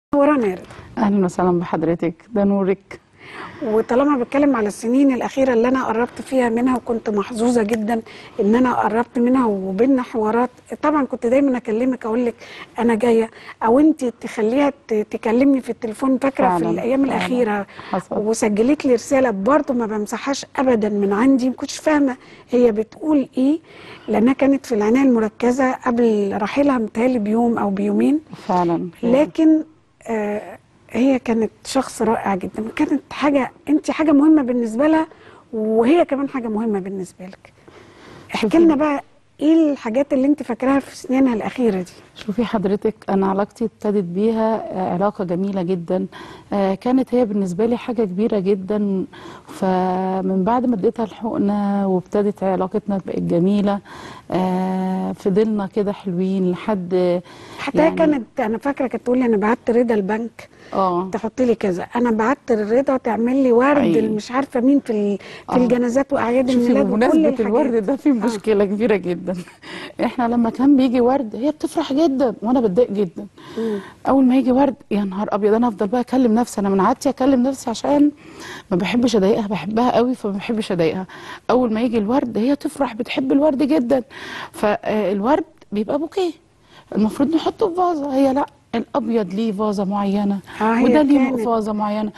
ورانا يا رضا اهلا وسهلا بحضرتك ده نورك وطالما بتكلم على السنين الاخيره اللي انا قربت فيها منها وكنت محظوظه جدا ان انا قربت منها وبيننا حوارات طبعا كنت دايما اكلمك اقول لك انا جايه او انت تخليها ت- تكلمني في التليفون فاكره في فعلاً، الايام فعلاً. الاخيره حصل. وسجلت لي رساله برضه ما بمسحهاش ابدا من عندي ما كنتش فاهمه هي بتقول ايه لانها كانت في العنايه المركزه قبل رحيلها متهيألي بيوم او بيومين فعلا لكن آه هي كانت شخص رائع جدا كانت حاجة انت حاجة مهمة بالنسبة لها وهي كمان حاجة مهمة بالنسبة لك احكي لنا بقى ايه الحاجات اللي انت فاكراها في سنينها الأخيرة دي شوفي حضرتك انا علاقتي ابتدت بيها آه، علاقه جميله جدا آه، كانت هي بالنسبه لي حاجه كبيره جدا فمن بعد ما اديتها الحقنه وابتدت علاقتنا بقت جميله آه، فضلنا كده حلوين لحد حتى هي كانت انا فاكرة كانت تقول لي انا بعت رضا البنك اه تحط لي كذا انا بعت رضا تعمل لي ورد أي. مش عارفة مين في ال- في آه. الجنازات واعياد شوفي الميلاد وكل بمناسبة الحاجات الورد ده في مشكلة كبيرة جدا احنا لما كان بيجي ورد هي بتفرح جدا وانا بتضايق جدا مم. اول ما يجي ورد يا نهار ابيض انا افضل بقى اكلم نفسي انا من عادتي اكلم نفسي عشان ما بحبش اضايقها بحبها قوي فما بحبش اضايقها اول ما يجي الورد هي تفرح بتحب الورد جدا فالورد بيبقى بوكيه المفروض نحطه في فازه هي لا الابيض ليه فازه معينه آه، هي وده ليه كانت- فازه معينه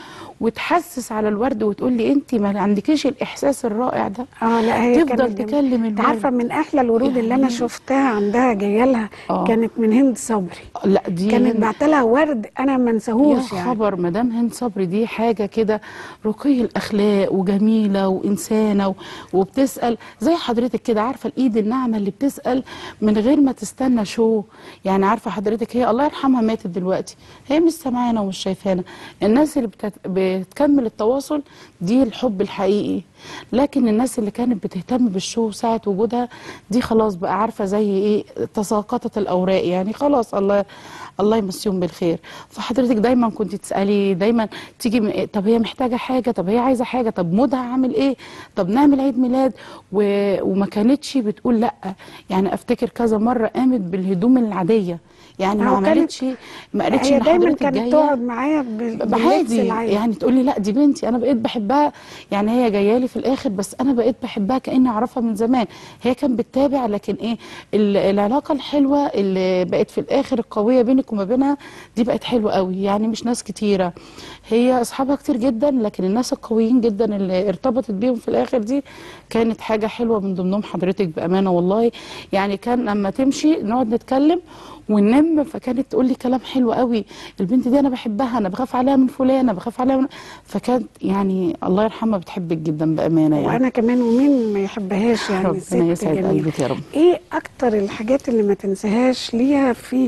وتحسس على الورد وتقول لي انت ما عندكيش الاحساس الرائع ده اه لا هي تفضل كانت تكلم جميلة. الورد انت عارفه من احلى الورود اللي انا يعني- شفتها عندها جايه لها آه. كانت من هند صبري لا دي كانت هند- بعت لها ورد انا ما يا انساهوش يعني خبر مدام هند صبري دي حاجه كده رقي الاخلاق وجميله وانسانه و- وبتسال زي حضرتك كده عارفه الايد الناعمه اللي بتسال من غير ما تستنى شو يعني عارفه حضرتك هي الله يرحمها ماتت دلوقتي هي مش سامعانا ومش شايفانا الناس اللي بتت... بتكمل التواصل دي الحب الحقيقي لكن الناس اللي كانت بتهتم بالشو ساعه وجودها دي خلاص بقى عارفه زي ايه تساقطت الاوراق يعني خلاص الله الله يمسيهم بالخير فحضرتك دايما كنت تسالي دايما تيجي م- طب هي محتاجه حاجه طب هي عايزه حاجه طب مودها عامل ايه طب نعمل عيد ميلاد و... وما كانتش بتقول لا يعني افتكر كذا مره قامت بالهدوم العاديه يعني ما أو كانت- عملتش ما قالتش هي ان دايما حضرتك كانت جايه تقعد معايا بال- باللبس عادي العادي يعني تقول لي لا دي بنتي انا بقيت بحبها يعني هي جايه لي في الاخر بس انا بقيت بحبها كاني اعرفها من زمان هي كانت بتتابع لكن ايه ال- العلاقه الحلوه اللي بقت في الاخر القويه بينك وما بينها دي بقت حلوه قوي يعني مش ناس كتيره هي اصحابها كتير جدا لكن الناس القويين جدا اللي ارتبطت بيهم في الاخر دي كانت حاجه حلوه من ضمنهم حضرتك بامانه والله يعني كان لما تمشي نقعد نتكلم وننام فكانت تقول لي كلام حلو قوي البنت دي انا بحبها انا بخاف عليها من فلان انا بخاف عليها من فكانت يعني الله يرحمها بتحبك جدا بامانه يعني وانا كمان ومين ما يحبهاش يعني ست ربنا يسعد جميله قلبك يا رب ايه اكتر الحاجات اللي ما تنساهاش ليها في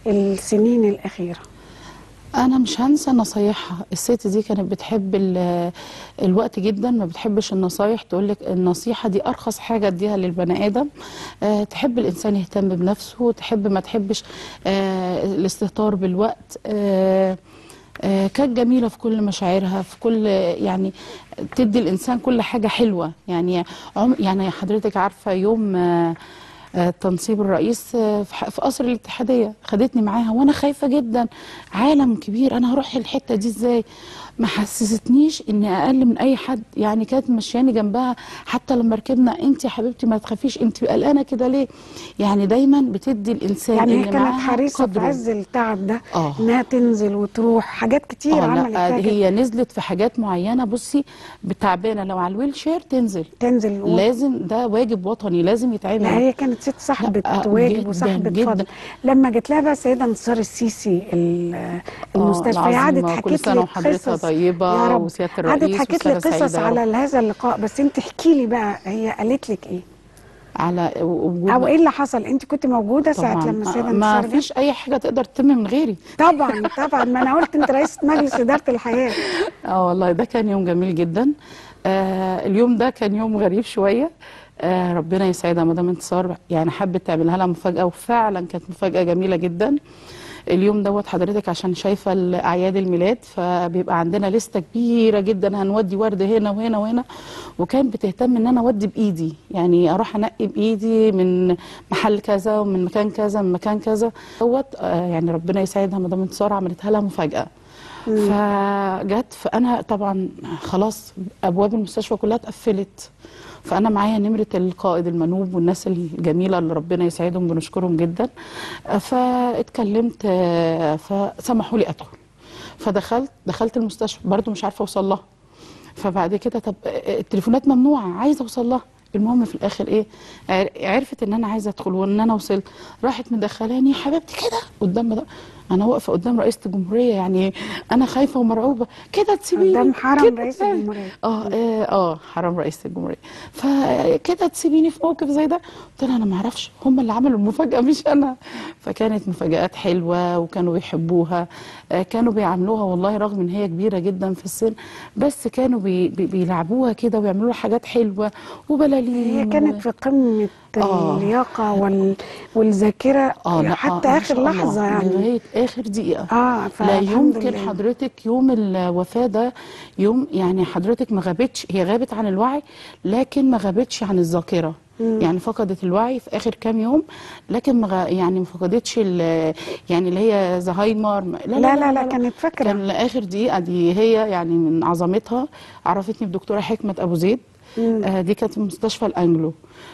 السنين الاخيره انا مش هنسى نصايحها الست دي كانت بتحب ال- الوقت جدا ما بتحبش النصايح تقول لك النصيحه دي ارخص حاجه اديها للبني ادم أه تحب الانسان يهتم بنفسه تحب ما تحبش أه الاستهتار بالوقت أه آه، كانت جميلة في كل مشاعرها في كل يعني تدي الإنسان كل حاجة حلوة يعني عم يعني حضرتك عارفة يوم آه، آه، تنصيب الرئيس آه، في ح- في قصر الاتحادية خدتني معاها وأنا خايفة جدا عالم كبير أنا هروح الحتة دي إزاي ما حسستنيش إني أقل من أي حد يعني كانت مشياني جنبها حتى لما ركبنا أنت يا حبيبتي ما تخافيش أنت قلقانة كده ليه يعني دايما بتدي الإنسان يعني هي اللي كانت معاها حريصه في قدره. عز التعب ده آه. انها تنزل وتروح حاجات كتير اه عملت لا فيها كده. هي نزلت في حاجات معينه بصي تعبانه لو على الويل شير تنزل تنزل و... لازم ده واجب وطني لازم يتعمل لا هي كانت ست صاحبة لا، واجب جداً، وصاحبة جداً. فضل لما جت لها بقى السيدة انتصار السيسي ال- المستشفى هي قعدت العظيمة. كل حكيت سنة لي وحضرتها قصص طيبة يا رب وسيادة قعدت الرئيس حكيت لي وسنة قصص سعيدة يا رب. على هذا اللقاء بس انت احكي لي بقى هي قالت لك ايه على وجود او ايه اللي حصل انت كنت موجودة ساعة طبعا لما السيدة ما انتصار جت فيش اي حاجه تقدر تتم من غيري طبعا طبعا ما انا قلت انت رئيسة مجلس إدارة الحياة اه والله ده كان يوم جميل جدا آه اليوم ده كان يوم غريب شويه آه ربنا يسعدها مدام انتصار يعني حبت تعملها لها مفاجاه وفعلا كانت مفاجاه جميله جدا اليوم دوت حضرتك عشان شايفه اعياد الميلاد فبيبقى عندنا لسته كبيره جدا هنودي ورد هنا وهنا وهنا وكان بتهتم ان انا اودي بايدي يعني اروح انقي بايدي من محل كذا ومن مكان كذا من مكان كذا دوت آه، يعني ربنا يسعدها مدام انتصار عملتها لها مفاجاه فجت فانا طبعا خلاص ابواب المستشفى كلها اتقفلت فانا معايا نمره القائد المنوب والناس الجميله اللي ربنا يسعدهم بنشكرهم جدا آه، فاتكلمت آه، فسمحوا لي ادخل فدخلت دخلت المستشفى برضو مش عارفه اوصل لها فبعد كده طب آه، التليفونات ممنوعه عايزه اوصل لها المهم في الاخر ايه عر- عرفت ان انا عايزه ادخل وان انا وصلت راحت مدخلاني حبيبتي كده قدام ده انا واقفه قدام رئيسه الجمهوريه يعني انا خايفه ومرعوبه كده تسيبيني قدام حرم كده رئيس تعمل- الجمهورية. اه اه آه، حرم رئيس الجمهوريه فكده تسيبيني في موقف زي ده قلت لها انا ما اعرفش هم اللي عملوا المفاجاه مش انا فكانت مفاجات حلوه وكانوا بيحبوها آه، كانوا بيعاملوها والله رغم ان هي كبيره جدا في السن بس كانوا بي بي بيلعبوها كده ويعملوا لها حاجات حلوه وبلالين هي كانت في قمه آه. اللياقه وال... والذاكره اه لا حتى آه ما اخر شاء الله، لحظه يعني لغايه اخر دقيقه اه لا فالحمد يمكن لله. حضرتك يوم الوفاة ده يوم يعني حضرتك ما غابتش هي غابت عن الوعي لكن ما غابتش عن الذاكرة يعني فقدت الوعي في اخر كام يوم لكن ما غ- يعني ما فقدتش ال- يعني اللي هي زهايمر ما- لا لا لا لا كانت فاكره كان لاخر دقيقه دي هي يعني من عظمتها عرفتني بدكتوره حكمه ابو زيد آه دي كانت في مستشفى الانجلو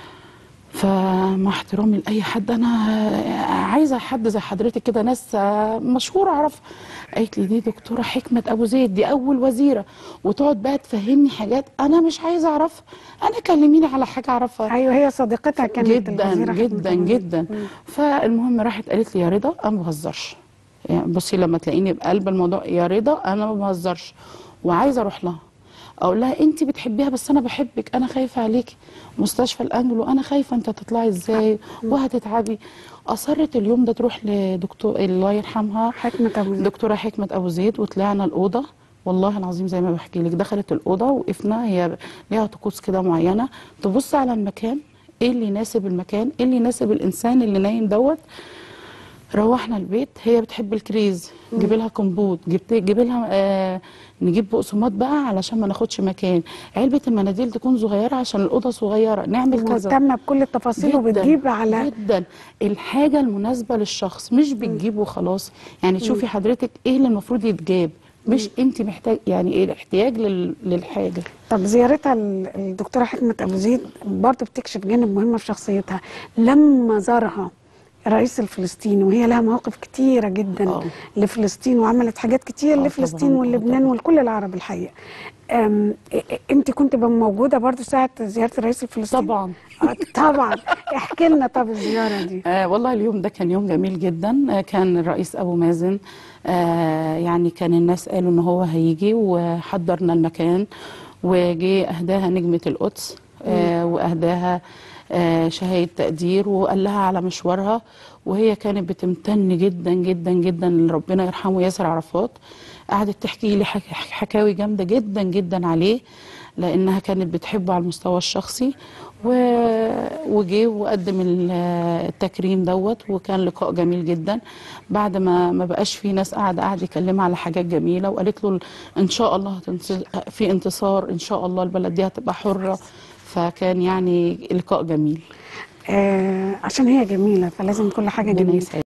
فمع احترامي لاي حد انا عايزه حد زي حضرتك كده ناس آه، مشهوره اعرف قالت لي دي دكتوره حكمه ابو زيد دي اول وزيره وتقعد بقى تفهمني حاجات انا مش عايزه اعرفها انا كلميني على حاجه اعرفها ايوه هي صديقتها كانت جدا الوزيرة حكمة جدا أبو زيد. جدا فالمهم راحت قالت لي يا رضا انا ما بهزرش يعني بصي لما تلاقيني بقلب الموضوع يا رضا انا ما بهزرش وعايزه اروح لها اقول لها انت بتحبيها بس انا بحبك انا خايفه عليكي مستشفى الانجلو انا خايفه انت هتطلعي ازاي وهتتعبي اصرت اليوم ده تروح لدكتور الله يرحمها حكمة أبو زيد. دكتوره حكمه ابو زيد وطلعنا الاوضه والله العظيم زي ما بحكي لك دخلت الاوضه وقفنا هي ليها طقوس كده معينه تبص على المكان ايه اللي يناسب المكان ايه اللي يناسب الانسان اللي نايم دوت روحنا البيت هي بتحب الكريز جيب لها كمبوت جبت جيب لها آه نجيب بقسماط بقى علشان ما ناخدش مكان علبه المناديل تكون صغيره عشان الاوضه صغيره نعمل كذا مهتمه بكل التفاصيل جداً، وبتجيب على جدا الحاجه المناسبه للشخص مش بتجيب وخلاص يعني تشوفي حضرتك ايه اللي المفروض يتجاب مش انت محتاج يعني ايه الاحتياج لل- للحاجه طب زيارتها ال- الدكتوره حكمه ابو زيد برضه بتكشف جانب مهم في شخصيتها لما زارها الرئيس الفلسطيني وهي لها مواقف كتيره جدا آه. لفلسطين وعملت حاجات كتير آه لفلسطين طبعاً، آه ولبنان طبعاً. ولكل العرب الحقيقه أم، إ- إ- انت كنت بقى موجوده برضه ساعه زياره الرئيس الفلسطيني طبعا آه، طبعا احكي لنا طب الزياره دي آه والله اليوم ده كان يوم جميل جدا آه كان الرئيس ابو مازن آه يعني كان الناس قالوا ان هو هيجي وحضرنا المكان وجي اهداها نجمه القدس آه واهداها آه شهاده تقدير وقال لها على مشوارها وهي كانت بتمتن جدا جدا جدا لربنا يرحمه ياسر عرفات قعدت تحكي لي حك- حكاوي جامده جدا جدا عليه لانها كانت بتحبه على المستوى الشخصي و... وجه وقدم ال- التكريم دوت وكان لقاء جميل جدا بعد ما ما بقاش في ناس قاعده قاعد يكلمها على حاجات جميله وقالت له ان شاء الله هتنتص- في انتصار ان شاء الله البلد دي هتبقى حره فكان يعني لقاء جميل آه عشان هي جميله فلازم كل حاجه ربنا جميله يسعدك